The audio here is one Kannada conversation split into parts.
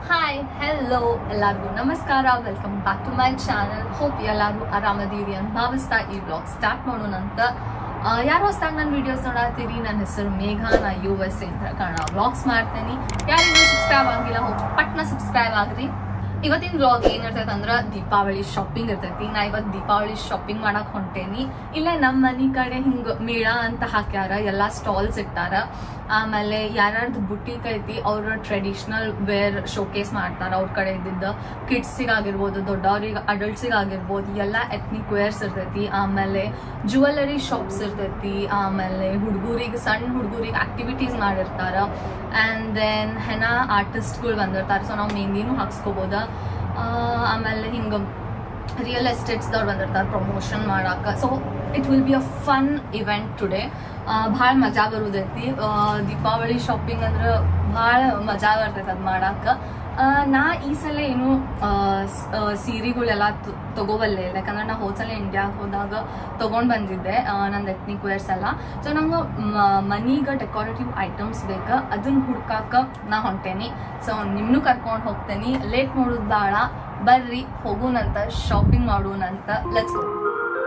ಹಾಯ್ ಹೆಲೋ ಎಲ್ಲರಿಗೂ ನಮಸ್ಕಾರ welcome back to my channel hope ಎಲ್ಲರೂ ಆರಾಮದೀರಿ ಅಂತ ಭಾವಿಸ್ತಾ ಈ ಬ್ಲಾಗ್ ಸ್ಟಾರ್ಟ್ ಮಾಡೋಣ ಅಂತ ಆ, ಯಾರು ಹೊಸದಾಗಿ ನನ್ನ ವಿಡಿಯೋಸ್ ನೋಡತ್ತೀರಿ ನನ್ನ ಹೆಸರು ಮೇಘ ನಾ ಯು ಎಸ್ ಎ ಅಂತ ಕನ್ನಡ ವ್ಲಾಗ್ಸ್ ಮಾಡ್ತೇನೆ ಯಾರಿಗೂ ಸಬ್ಸ್ಕ್ರೈಬ್ ಆಗಿಲ್ಲ ಹೋಗಿ ಪಟ್ನ ಸಬ್ಸ್ಕ್ರೈಬ್ ಆಗ್ರಿ ಇವತ್ತಿನ ವ್ಲಾಗ್ ಏನಿರ್ತೈತೆ ಅಂದ್ರೆ ದೀಪಾವಳಿ ಶಾಪಿಂಗ್ ಇರ್ತೈತಿ ನಾ ಇವತ್ತು ದೀಪಾವಳಿ ಶಾಪಿಂಗ್ ಮಾಡಕ್ ಹೊಂಟೇನಿ ಇಲ್ಲೇ ನಮ್ಮ ಮನಿ ಕಡೆ ಹಿಂಗ್ ಮೇಳ ಅಂತ ಹಾಕ್ಯಾರ ಎಲ್ಲಾ ಸ್ಟಾಲ್ಸ್ ಇಟ್ಟಾರ ಆಮೇಲೆ ಯಾರ್ಯಾರ್ದು ಬುಟಿಕ್ ಐತಿ ಅವ್ರ ಟ್ರೆಡಿಷನಲ್ ವೇರ್ ಶೋಕೇಸ್ ಮಾಡ್ತಾರ ಅವ್ರ ಕಡೆ ಇದ್ದಿದ್ದ ಕಿಡ್ಸಿಗಾಗಿರ್ಬೋದು ದೊಡ್ಡವ್ರಿಗೆ ಅಡಲ್ಟ್ಸಿಗಾಗಿರ್ಬೋದು ಎಲ್ಲ ಎತ್ನಿಕ್ ವೇರ್ಸ್ ಇರ್ತೈತಿ ಆಮೇಲೆ ಜುವೆಲರಿ ಶಾಪ್ಸ್ ಇರ್ತೈತಿ ಆಮೇಲೆ ಹುಡುಗರಿಗೆ ಸಣ್ಣ ಹುಡುಗರಿಗೆ ಆಕ್ಟಿವಿಟೀಸ್ ಮಾಡಿರ್ತಾರ ಆ್ಯಂಡ್ ದೆನ್ ಹೆನ ಆರ್ಟಿಸ್ಟ್ಗಳು ಬಂದಿರ್ತಾರೆ ಸೊ ನಾವು ಮೆಹಂದಿನೂ ಹಾಕ್ಸ್ಕೋಬೋದ ಆ, ಆಮೇಲೆ ಹಿಂಗೆ ರಿಯಲ್ ಎಸ್ಟೇಟ್ಸ್ದವ್ರು ಬಂದಿರ್ತಾರೆ ಪ್ರಮೋಷನ್ ಮಾಡಕ್ಕೆ so it will be a fun event today ಭಾಳ ಮಜಾ ಬರುದೈತಿ ಆ, ದೀಪಾವಳಿ ಶಾಪಿಂಗ್ ಅಂದ್ರೆ ಭಾಳ ಮಜಾ ಬರ್ತೈತೆ ಅದು ಮಾಡಕ್ಕೆ ನಾ ಈ ಸಲ ಏನು ಆ, ಸ್- ಆ, ಸೀರೆಗಳೆಲ್ಲ ತ- ತಗೋಬಲ್ಲೆ ಇಲ್ಲ ಯಾಕಂದ್ರೆ ನಾ ಹೋದ್ಸಲ ಇಂಡಿಯಾಗೆ ಹೋದಾಗ ತಗೊಂಡ್ ಬಂದಿದ್ದೆ ಆ, ನಂದು ಎತ್ನಿಕ್ ವೇರ್ಸ್ ಎಲ್ಲ ಸೊ ನಂಗೆ ಮನಿಗೆ ಡೆಕೋರೇಟಿವ್ ಐಟಮ್ಸ್ ಬೇಕು ಅದನ್ನ ಹುಡ್ಕಾಕ ನಾ ಹೊಂಟೇನಿ ಸೊ ನಿಮ್ನು ಕರ್ಕೊಂಡು ಹೋಗ್ತೇನಿ ಲೇಟ್ ಮಾಡೋದು ಬೇಡ ಬರ್ರಿ ಹೋಗೋಣಂತ ಶಾಪಿಂಗ್ ಮಾಡೋಣಂತ ಲೆಟ್ಸ್ ಗೋ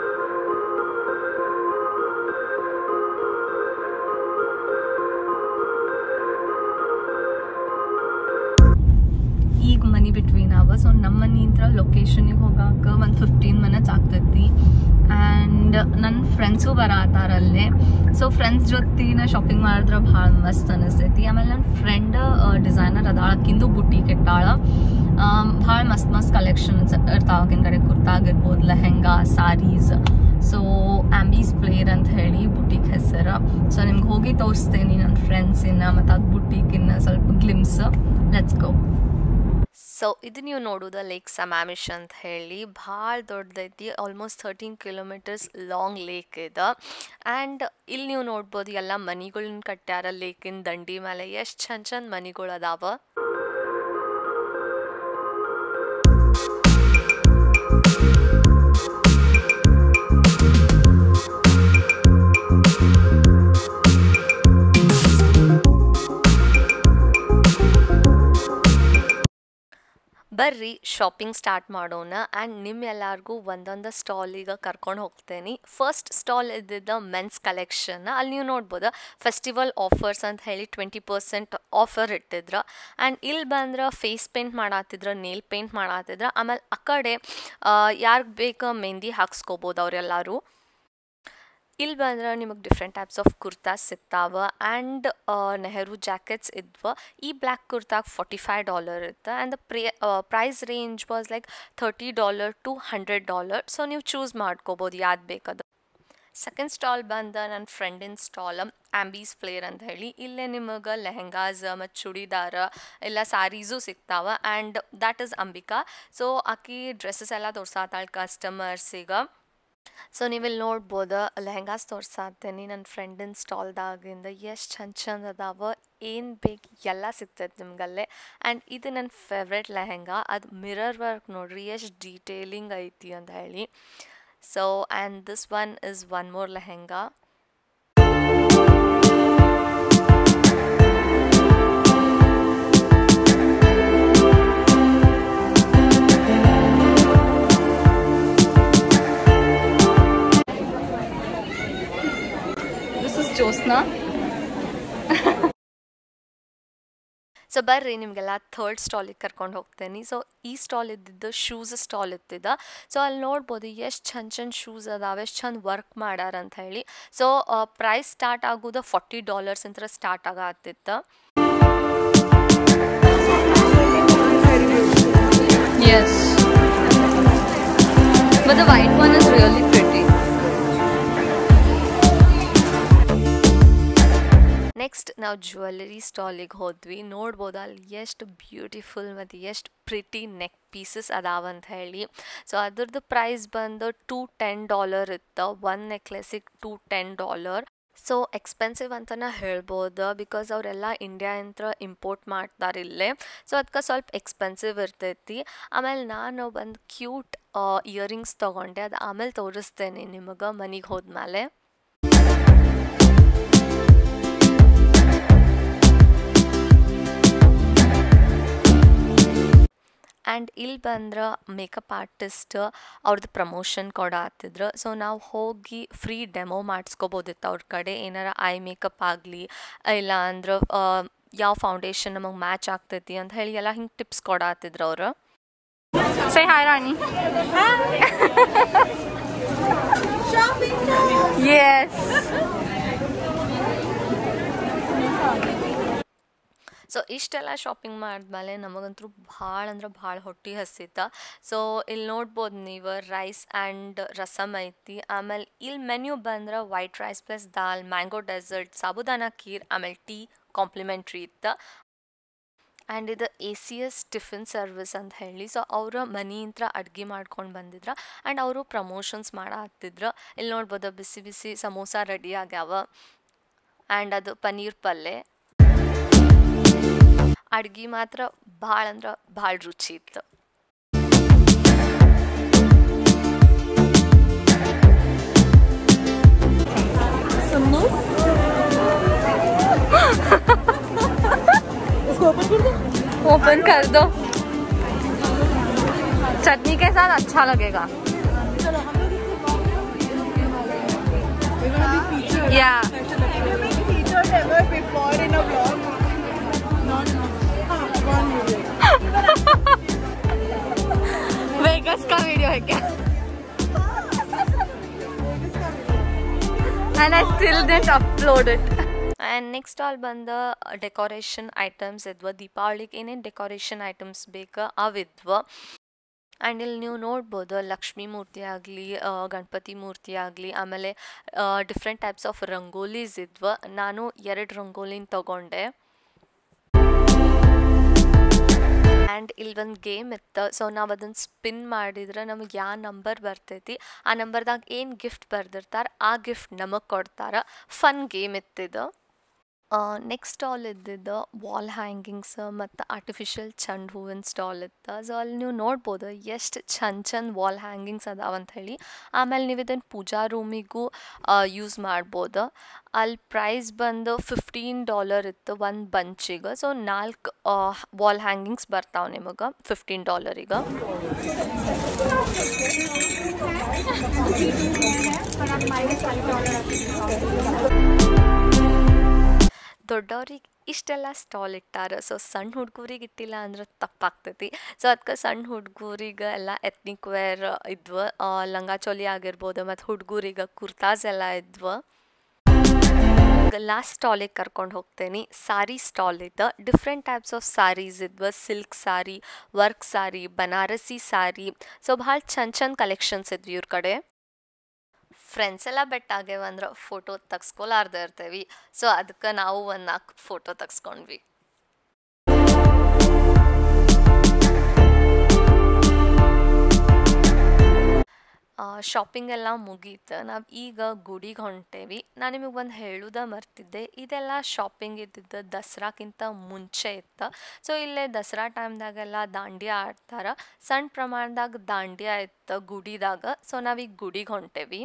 ಈಗ ಮನಿ ಬಿಟ್ವಿ ನಾವು ಸೊ ನಮ್ಮ ಮನಿಂದ ಲೊಕೇಶನಿಗೆ ಹೋಗಾಕ ಒಂದು ಫಿಫ್ಟೀನ್ ಮಿನಿಟ್ಸ್ ಆಗ್ತೈತಿ ಆ್ಯಂಡ್ ನನ್ನ ಫ್ರೆಂಡ್ಸು ಬರತ್ತಾರ ಅಲ್ಲೇ ಸೊ ಫ್ರೆಂಡ್ಸ್ ಜೊತೆನ ಶಾಪಿಂಗ್ ಮಾಡಿದ್ರೆ ಭಾಳ ಮಸ್ತ್ ಅನಿಸ್ತೈತಿ ಆಮೇಲೆ ನನ್ನ ಫ್ರೆಂಡ್ ಡಿಸೈನರ್ ಅದಾಳ ಆಕಿಂದು ಬುಟೀಕ್ ಇಟ್ಟಾಳ ಭಾಳ ಮಸ್ತ್ ಮಸ್ತ್ ಕಲೆಕ್ಷನ್ಸ್ ಇರ್ತಾವ ಆಕಿನ ಕಡೆ ಕುರ್ತಾ ಆಗಿರ್ಬೋದು ಲೆಹೆಂಗಾ ಸಾರೀಸ್ ಸೊ ಆಂಬೀಸ್ ಪ್ಲೇಯರ್ ಅಂತ ಹೇಳಿ ಬುಟೀಕ್ ಹೆಸರು ಸೊ ನಿಮ್ಗೆ ಹೋಗಿ ತೋರಿಸ್ತೇನೆ ನನ್ನ ಫ್ರೆಂಡ್ಸಿನ ಮತ್ತು ಅದು ಬುಟೀಕಿನ ಸ್ವಲ್ಪ ಗ್ಲಿಮ್ಸ್ ಲೆಟ್ಸ್ ಗೋ ಸೊ ಇದು ನೀವು ನೋಡೋದು ಲೇಕ್ ಸಮಾಮಿಶ್ ಅಂತ ಹೇಳಿ ಭಾಳ ದೊಡ್ಡದೈತಿ almost thirteen kilometers long lake ಇದೆ ಆ್ಯಂಡ್ ಇಲ್ಲಿ ನೀವು ನೋಡ್ಬೋದು ಎಲ್ಲ ಮನಿಗಳನ್ನ ಕಟ್ಟ್ಯಾರ ಲೇಕಿನ ದಂಡಿ ಮೇಲೆ ಎಷ್ಟು ಚಂದ ಚಂದ ಮನಿಗಳು ಅದಾವ ಬರ್ರಿ ಶಾಪಿಂಗ್ ಸ್ಟಾರ್ಟ್ ಮಾಡೋಣ ಆ್ಯಂಡ್ ನಿಮ್ಮೆಲ್ಲರಿಗೂ ಒಂದೊಂದು ಸ್ಟಾಲಿಗೆ ಕರ್ಕೊಂಡು ಹೋಗ್ತೇನೆ ಫಸ್ಟ್ ಸ್ಟಾಲ್ ಇದ್ದಿದ್ದ ಮೆನ್ಸ್ ಕಲೆಕ್ಷನ್ ಅಲ್ಲಿ ನೀವು ನೋಡ್ಬೋದು ಫೆಸ್ಟಿವಲ್ ಆಫರ್ಸ್ ಅಂತ ಹೇಳಿ ಟ್ವೆಂಟಿ ಪರ್ಸೆಂಟ್ ಆಫರ್ ಇಟ್ಟಿದ್ರು ಆ್ಯಂಡ್ ಇಲ್ಲಿ ಬಂದ್ರೆ ಫೇಸ್ ಪೇಂಟ್ ಮಾಡತ್ತಿದ್ರು ನೇಲ್ ಪೇಂಟ್ ಮಾಡತ್ತಿದ್ರು ಆಮೇಲೆ ಆ ಕಡೆ ಯಾರಿಗೆ ಬೇಕು ಮೆಹಂದಿ ಹಾಕ್ಸ್ಕೋಬೋದು ಅವರೆಲ್ಲರೂ ಇಲ್ಲಿ ಬಂದ್ರೆ ನಿಮಗೆ ಡಿಫ್ರೆಂಟ್ ಟೈಪ್ಸ್ ಆಫ್ ಕುರ್ತಾಸ್ ಸಿಗ್ತಾವ ಆ್ಯಂಡ್ ನೆಹರು ಜಾಕೆಟ್ಸ್ ಇದ್ವ ಈ ಬ್ಲ್ಯಾಕ್ ಕುರ್ತಾಗ ಫಾರ್ಟಿ ಫೈವ್ ಡಾಲರ್ ಇತ್ತು and the pre price range was like thirty dollar to hundred dollar so ನೀವು ಚೂಸ್ ಮಾಡ್ಕೋಬೋದು ಯಾವ್ದು ಬೇಕದು ಸೆಕೆಂಡ್ ಸ್ಟಾಲ್ ಬಂದ ನನ್ನ ಫ್ರೆಂಡಿನ ಸ್ಟಾಲ್ ಆಂಬೀಸ್ ಫ್ಲೇರ್ ಅಂತ ಹೇಳಿ ಇಲ್ಲೇ ನಿಮಗೆ ಲೆಹೆಂಗಾಸ್ ಮತ್ತು ಚೂಡಿದಾರ ಎಲ್ಲ ಸ್ಯಾರೀಸು ಸಿಗ್ತಾವ and that is Ambika so ಆಕಿ ಡ್ರೆಸ್ಸಸ್ ಎಲ್ಲ ತೋರ್ಸಾತಾಳೆ ಕಸ್ಟಮರ್ಸಿಗೆ ಸೊ ನೀವಿಲ್ಲಿ ನೋಡ್ಬೋದು ಲೆಹೆಂಗಾಸ್ ತೋರ್ಸಾತೇನೆ ನನ್ನ ಫ್ರೆಂಡಿನ ಸ್ಟಾಲ್ದಾಗಿಂದ ಎಷ್ಟು ಚಂದ ಚಂದ ಅದಾವ ಏನು ಬೇಕು ಎಲ್ಲ ಸಿಗ್ತೈತೆ ನಿಮ್ಗಲ್ಲೇ ಆ್ಯಂಡ್ ಇದು ನನ್ನ ಫೇವ್ರೆಟ್ ಲೆಹೆಂಗಾ ಅದು ಮಿರರ್ ವರ್ಕ್ ನೋಡ್ರಿ ಎಷ್ಟು ಡೀಟೇಲಿಂಗ್ ಐತಿ ಅಂತ ಹೇಳಿ so and this one is one more lehenga this is Jyotsna so ಬರ್ರಿ ನಿಮಗೆಲ್ಲ ಥರ್ಡ್ ಸ್ಟಾಲಿಗೆ ಕರ್ಕೊಂಡು ಹೋಗ್ತೇನೆ ಸೊ ಈ ಸ್ಟಾಲ್ ಇದ್ದಿದ್ದು ಶೂಸ್ ಸ್ಟಾಲ್ ಇತ್ತಿದ್ದ ಸೊ ಅಲ್ಲಿ ನೋಡ್ಬೋದು ಎಷ್ಟು ಚಂದ ಚಂದ ಶೂಸ್ ಅದಾವೆ ಎಷ್ಟು ಚಂದ ವರ್ಕ್ ಮಾಡ್ಯಾರ ಅಂತ ಹೇಳಿ ಸೊ ಪ್ರೈಸ್ ಸ್ಟಾರ್ಟ್ ಆಗೋದು ಫಾರ್ಟಿ ಡಾಲರ್ಸ್ ಅಂತ ಸ್ಟಾರ್ಟ್ ಆಗತ್ತಿತ್ತು Yes. But the white one is really pretty. Next ನಾವು ಜ್ಯುವೆಲರಿ ಸ್ಟಾಲಿಗೆ ಹೋದ್ವಿ ನೋಡ್ಬೋದು ಅಲ್ಲಿ ಎಷ್ಟು ಬ್ಯೂಟಿಫುಲ್ ಮತ್ತು ಎಷ್ಟು ಪ್ರಿಟಿ ನೆಕ್ ಪೀಸಸ್ ಅದಾವ ಅಂತ ಹೇಳಿ ಸೊ ಅದ್ರದ್ದು ಪ್ರೈಸ್ ಬಂದು ಟು ಟೆನ್ ಡಾಲರ್ ಇತ್ತು ಒನ್ ನೆಕ್ಲೆಸಿಗೆ two ten dollar so expensive ಅಂತಲೇ ಹೇಳ್ಬೋದು ಬಿಕಾಸ್ ಅವರೆಲ್ಲ ಇಂಡಿಯಾಯಿಂದ ಇಂಪೋರ್ಟ್ ಮಾಡ್ತಾರೆ ಇಲ್ಲೇ ಸೊ ಅದಕ್ಕೆ ಸ್ವಲ್ಪ ಎಕ್ಸ್ಪೆನ್ಸಿವ್ ಇರ್ತೈತಿ ಆಮೇಲೆ ನಾನು ಒಂದು ಕ್ಯೂಟ್ ಇಯರಿಂಗ್ಸ್ ತೊಗೊಂಡೆ ಅದು ಆಮೇಲೆ ತೋರಿಸ್ತೇನೆ ನಿಮಗೆ ಮನೆಗೆ ಹೋದ್ಮೇಲೆ ಆ್ಯಂಡ್ ಇಲ್ಲಿ ಬಂದ್ರೆ ಮೇಕಪ್ ಆರ್ಟಿಸ್ಟ್ ಅವ್ರದ್ದು ಪ್ರಮೋಷನ್ ಕೊಡತ್ತಿದ್ರು ಸೊ ನಾವು ಹೋಗಿ ಫ್ರೀ ಡೆಮೋ ಮಾಡಿಸ್ಕೋಬೋದಿತ್ತು ಅವ್ರ ಕಡೆ ಏನಾರ ಐ ಮೇಕಪ್ ಆಗಲಿ ಇಲ್ಲ ಅಂದ್ರೆ ಯಾವ ಫೌಂಡೇಶನ್ ನಮಗೆ ಮ್ಯಾಚ್ ಆಗ್ತೈತಿ ಅಂತ ಹೇಳಿ ಎಲ್ಲ ಹಿಂಗೆ ಟಿಪ್ಸ್ ಕೊಡತ್ತಿದ್ರು ಅವರು Say hi, Rani. yes. So ಇಷ್ಟೆಲ್ಲ ಶಾಪಿಂಗ್ ಮಾಡಿದ್ಮೇಲೆ ನಮಗಂತೂ ಭಾಳ ಅಂದ್ರೆ ಭಾಳ ಹೊಟ್ಟೆ ಹಸಿತ ಸೊ ಇಲ್ಲಿ ನೋಡ್ಬೋದು ನೀವು ರೈಸ್ ಆ್ಯಂಡ್ ರಸಮ್ ಐತಿ ಆಮೇಲೆ ಇಲ್ಲಿ ಮೆನ್ಯೂ ಬಂದ್ರೆ white rice plus dal mango dessert sabudana kheer ಆಮೇಲೆ ಟೀ ಕಾಂಪ್ಲಿಮೆಂಟ್ರಿ ಇತ್ತು ಆ್ಯಂಡ್ ಇದು A C S tiffin service ಅಂತ ಹೇಳಿ ಸೊ ಅವರ ಮನೆಯಿಂದ ಅಡ್ಗೆ ಮಾಡ್ಕೊಂಡು ಬಂದಿದ್ರು ಆ್ಯಂಡ್ ಅವರು ಪ್ರಮೋಷನ್ಸ್ ಮಾಡತ್ತಿದ್ರು ಇಲ್ಲಿ ನೋಡ್ಬೋದು ಬಿಸಿ ಬಿಸಿ ಸಮೋಸ ರೆಡಿ ಆಗ್ಯಾವ ಆ್ಯಂಡ್ ಅದು ಪನ್ನೀರ್ ಪಲ್ಯ ಅಡ್ಗೆ ಮಾತ್ರ ಭಾಳ ಅಂದ್ರೆ ಭಾಳ ರುಚಿ ಇತ್ತು ओपन कर दो चटनी के साथ अच्छा लगेगा या featured ever before in a vlog? Not, ah, one video. Vegas का वीडियो है क्या and I still didn't upload it. And next ಅಲ್ಲಿ ಬಂದ ಡೆಕೋರೇಷನ್ ಐಟಮ್ಸ್ ಇದ್ವ ದೀಪಾವಳಿಗೆ ಏನೇನು ಡೆಕೋರೇಷನ್ ಐಟಮ್ಸ್ ಬೇಕು ಅವಿದ್ವ ಆ್ಯಂಡ್ ಇಲ್ಲಿ ನೀವು ನೋಡ್ಬೋದು ಲಕ್ಷ್ಮೀ ಮೂರ್ತಿ ಆಗಲಿ ಗಣಪತಿ ಮೂರ್ತಿ ಆಗಲಿ ಆಮೇಲೆ ಡಿಫ್ರೆಂಟ್ ಟೈಪ್ಸ್ ಆಫ್ ರಂಗೋಲೀಸ್ ಇದ್ವ ನಾನು ಎರಡು ರಂಗೋಲಿನ ತಗೊಂಡೆ ಆ್ಯಂಡ್ ಇಲ್ಲಿ ಒಂದು ಗೇಮ್ ಇತ್ತು ಸೊ ನಾವು ಅದನ್ನು ಸ್ಪಿನ್ ಮಾಡಿದ್ರೆ ನಮಗೆ ಯಾವ ನಂಬರ್ ಬರ್ತೈತಿ ಆ ನಂಬರ್ದಾಗ ಏನು ಗಿಫ್ಟ್ ಬರ್ದಿರ್ತಾರೆ ಆ ಗಿಫ್ಟ್ ನಮಗೆ ಕೊಡ್ತಾರೆ ಫನ್ ಗೇಮ್ ಇತ್ತಿದು ನೆಕ್ಸ್ಟ್ ಸ್ಟಾಲ್ ಇದ್ದಿದ್ದು ವಾಲ್ ಹ್ಯಾಂಗಿಂಗ್ಸ್ ಮತ್ತು ಆರ್ಟಿಫಿಷಿಯಲ್ ಚಂಡ್ ಹೂವಿನ ಸ್ಟಾಲ್ ಇತ್ತು ಸೊ ಅಲ್ಲಿ ನೀವು ನೋಡ್ಬೋದು ಎಷ್ಟು ಚಂದ ಚಂದ ವಾಲ್ ಹ್ಯಾಂಗಿಂಗ್ಸ್ ಅದಾವ ಅಂತ ಹೇಳಿ ಆಮೇಲೆ ನೀವು ಇದನ್ನು ಪೂಜಾ ರೂಮಿಗೂ ಯೂಸ್ ಮಾಡ್ಬೋದು ಅಲ್ಲಿ ಪ್ರೈಸ್ ಬಂದು ಫಿಫ್ಟೀನ್ ಡಾಲರ್ ಇತ್ತು ಒಂದು ಬಂಚಿಗೆ ಸೊ ನಾಲ್ಕು ವಾಲ್ ಹ್ಯಾಂಗಿಂಗ್ಸ್ ಬರ್ತಾವೆ ನಿಮಗೆ ಫಿಫ್ಟೀನ್ ಡಾಲರಿಗೆ ದೊಡ್ಡವ್ರಿಗೆ ಇಷ್ಟೆಲ್ಲ ಸ್ಟಾಲ್ ಇಟ್ಟಾರ ಸೊ ಸಣ್ಣ ಹುಡುಗರಿಗೆ ಇಟ್ಟಿಲ್ಲ ಅಂದ್ರೆ ತಪ್ಪಾಗ್ತೈತಿ ಸೊ ಅದಕ್ಕೆ ಸಣ್ಣ ಹುಡುಗರಿಗೆ ಎಲ್ಲ ಎತ್ನಿಕ್ ವೇರ್ ಇದ್ವು ಲಂಗ ಚೋಲಿ ಆಗಿರ್ಬೋದು ಮತ್ತು ಹುಡುಗರಿಗೆ ಕುರ್ತಾಸ್ ಎಲ್ಲ ಇದ್ವು ಲಾಸ್ಟ್ ಸ್ಟಾಲಿಗೆ ಕರ್ಕೊಂಡು ಹೋಗ್ತೇನೆ ಸಾರಿ ಸ್ಟಾಲ್ ಇದ್ದ ಡಿಫ್ರೆಂಟ್ ಟೈಪ್ಸ್ ಆಫ್ ಸಾರೀಸ್ ಇದ್ವ silk sari work sari Banarasi sari so ಭಾಳ ಚಂದ ಚಂದ ಕಲೆಕ್ಷನ್ಸ್ ಇದ್ವಿ ಇವ್ರ ಕಡೆ ಫ್ರೆಂಡ್ಸ್ ಎಲ್ಲ ಬೆಟ್ ಆಗ್ಯಾವ ಅಂದ್ರೆ ಫೋಟೋ ತೆಗ್ಸ್ಕೊಲಾರ್ದ ಇರ್ತೇವಿ ಸೊ ಅದಕ್ಕೆ ನಾವು ಒಂದು ನಾಲ್ಕು ಫೋಟೋ ತೆಗ್ಸ್ಕೊಂಡ್ವಿ ಶಾಪಿಂಗ್ ಎಲ್ಲ ಮುಗೀತು ನಾವು ಈಗ ಗುಡಿಗೆ ಹೊಂಟೇವಿ ನಾನು ನಿಮಗೆ ಒಂದು ಹೇಳುದ ಮರ್ತಿದ್ದೆ ಇದೆಲ್ಲ ಶಾಪಿಂಗ್ ಇದ್ದಿದ್ದು ದಸರಾಕ್ಕಿಂತ ಮುಂಚೆ ಇತ್ತು ಸೊ ಇಲ್ಲೇ ದಸರಾ ಟೈಮ್ದಾಗೆಲ್ಲ ದಾಂಡ್ಯಾ ಆಡ್ತಾರೆ ಸಣ್ಣ ಪ್ರಮಾಣದಾಗ ದಾಂಡ್ಯಾ ಇತ್ತು ಗುಡಿದಾಗ ಸೊ ನಾವೀಗ ಗುಡಿಗೆ ಹೊಂಟೇವಿ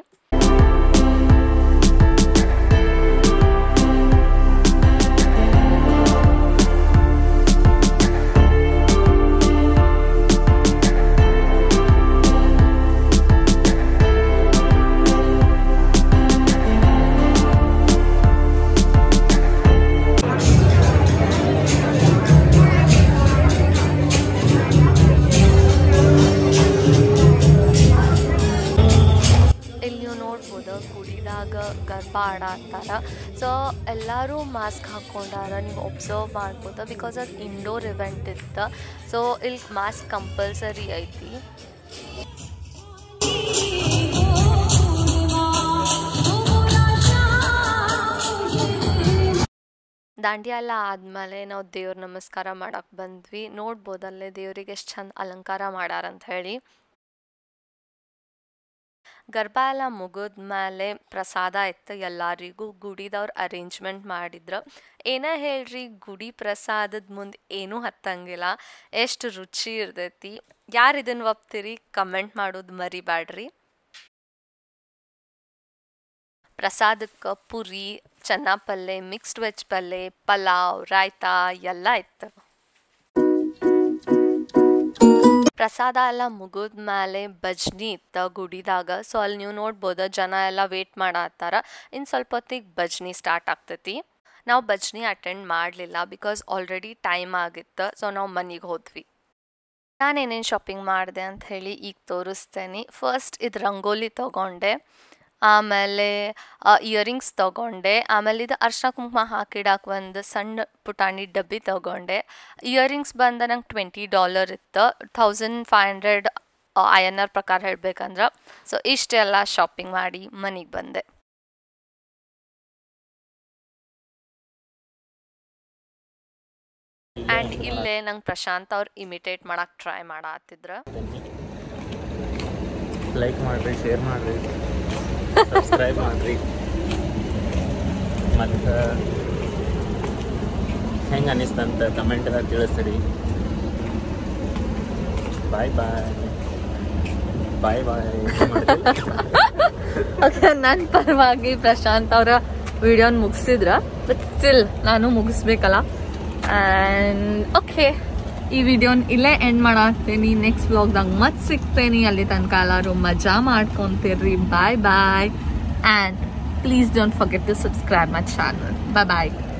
ಇಲ್ಲಿ ನೀವು ನೋಡ್ಬೋದು ಗುಡಿದಾಗ ಗರ್ಭ ಆಡತ್ತಾರ ಸೊ ಎಲ್ಲರೂ ಮಾಸ್ಕ್ ಹಾಕ್ಕೊಂಡಾರ ನೀವು ಒಬ್ಸರ್ವ್ ಮಾಡ್ಬೋದು ಬಿಕಾಸ್ ಅದು ಇಂಡೋರ್ ಇವೆಂಟ್ ಇತ್ತು ಸೊ ಇಲ್ಲಿ ಮಾಸ್ಕ್ ಕಂಪಲ್ಸರಿ ಐತಿ ದಾಂಡ್ಯಾ ಎಲ್ಲ ಆದಮೇಲೆ ನಾವು ದೇವ್ರ ನಮಸ್ಕಾರ ಮಾಡಕ್ಕೆ ಬಂದ್ವಿ ನೋಡ್ಬೋದಲ್ಲೇ ದೇವ್ರಿಗೆ ಎಷ್ಟು ಚಂದ ಅಲಂಕಾರ ಮಾಡ್ಯಾರಂತ ಹೇಳಿ ಗರ್ಭ ಎಲ್ಲ ಮುಗಿದ್ಮೇಲೆ ಪ್ರಸಾದ ಇತ್ತು ಎಲ್ಲರಿಗೂ ಗುಡಿದವ್ರು ಅರೇಂಜ್ಮೆಂಟ್ ಮಾಡಿದ್ರು ಏನೇ ಹೇಳ್ರಿ ಗುಡಿ ಪ್ರಸಾದದ ಮುಂದೆ ಏನೂ ಹತ್ತಂಗಿಲ್ಲ ಎಷ್ಟು ರುಚಿ ಇರ್ತೈತಿ ಯಾರು ಇದನ್ನು ಒಪ್ತೀರಿ ಕಮೆಂಟ್ ಮಾಡೋದು ಮರಿಬ್ಯಾಡ್ರಿ ಪ್ರಸಾದಕ್ಕೆ ಪುರಿ ಚೆನ್ನ ಪಲ್ಯ ಮಿಕ್ಸ್ಡ್ ವೆಜ್ ಪಲ್ಯ ಪಲಾವ್ ರಾಯ್ತಾ ಎಲ್ಲ ಇತ್ತು ಪ್ರಸಾದ ಎಲ್ಲ ಮುಗಿದ ಮೇಲೆ ಭಜ್ನಿ ಇತ್ತ ಗುಡಿದಾಗ ಸೊ ಅಲ್ಲಿ ನೀವು ನೋಡ್ಬೋದು ಜನ ಎಲ್ಲ ವೇಟ್ ಮಾಡತ್ತಾರ ಇನ್ನು ಸ್ವಲ್ಪ ಹೊತ್ತಿಗೆ ಭಜ್ನಿ ಸ್ಟಾರ್ಟ್ ಆಗ್ತೈತಿ ನಾವು ಭಜ್ನಿ ಅಟೆಂಡ್ ಮಾಡಲಿಲ್ಲ ಬಿಕಾಸ್ ಆಲ್ರೆಡಿ ಟೈಮ್ ಆಗಿತ್ತು ಸೊ ನಾವು ಮನೆಗೆ ಹೋದ್ವಿ ನಾನೇನೇನು ಶಾಪಿಂಗ್ ಮಾಡಿದೆ ಅಂತ ಹೇಳಿ ಈಗ ತೋರಿಸ್ತೇನೆ ಫಸ್ಟ್ ಇದು ರಂಗೋಲಿ ತೊಗೊಂಡೆ ಆಮೇಲೆ ಇಯರಿಂಗ್ಸ್ ತೊಗೊಂಡೆ ಆಮೇಲೆ ಇದು ಅರ್ಶಿನ ಕುಂಕುಮ ಹಾಕಿಡಕ್ಕೆ ಒಂದು ಸಣ್ಣ ಪುಟಾಣಿ ಡಬ್ಬಿ ತೊಗೊಂಡೆ ಇಯರಿಂಗ್ಸ್ ಬಂದ ನಂಗೆ ಟ್ವೆಂಟಿ ಡಾಲರ್ ಇತ್ತು thousand five hundred I N R ಪ್ರಕಾರ ಹೇಳ್ಬೇಕಂದ್ರೆ ಸೊ ಇಷ್ಟೆಲ್ಲ ಶಾಪಿಂಗ್ ಮಾಡಿ ಮನೆಗೆ ಬಂದೆ ಆ್ಯಂಡ್ ಇಲ್ಲೇ ನಂಗೆ ಪ್ರಶಾಂತ್ ಅವ್ರು ಇಮಿಟೇಟ್ ಮಾಡಕ್ಕೆ ಟ್ರೈ ಮಾಡತ್ತಿದ್ರು ಲೈಕ್ ಮಾಡಿರಿ ಶೇರ್ ಮಾಡಿರಿ ಸಬ್ಸ್ಕ್ರೈಬ್ ಮಾಡಿರಿ ಮತ್ತು ಹೆಂಗೆ ಅನಿಸ್ತಂತ ಕಮೆಂಟ್ದಾಗ ತಿಳಿಸ್ರಿ ಬಾಯ್ ಬಾಯ್ ಬಾಯ್ ಬಾಯ್ ಓಕೆ ನನ್ನ ಪರವಾಗಿ ಪ್ರಶಾಂತ್ ಅವರ ವಿಡಿಯೋನ ಮುಗಿಸಿದ್ರ ಬಟ್ ಸ್ಟಿಲ್ ನಾನು ಮುಗಿಸ್ಬೇಕಲ್ಲ ಆ್ಯಂಡ್ ಓಕೆ ಈ ವಿಡಿಯೋನ ಇಲ್ಲೇ ಎಂಡ್ ಮಾಡಾಕ್ತೇನಿ ನೆಕ್ಸ್ಟ್ ವ್ಲಾಗ್ದಾಗ ಮತ್ತೆ ಸಿಗ್ತೇನೆ ಅಲ್ಲಿ ತನಕ ಎಲ್ಲರೂ ಮಜಾ ಮಾಡ್ಕೊಂತೀರ್ರಿ bye bye and please don't forget to subscribe my channel bye bye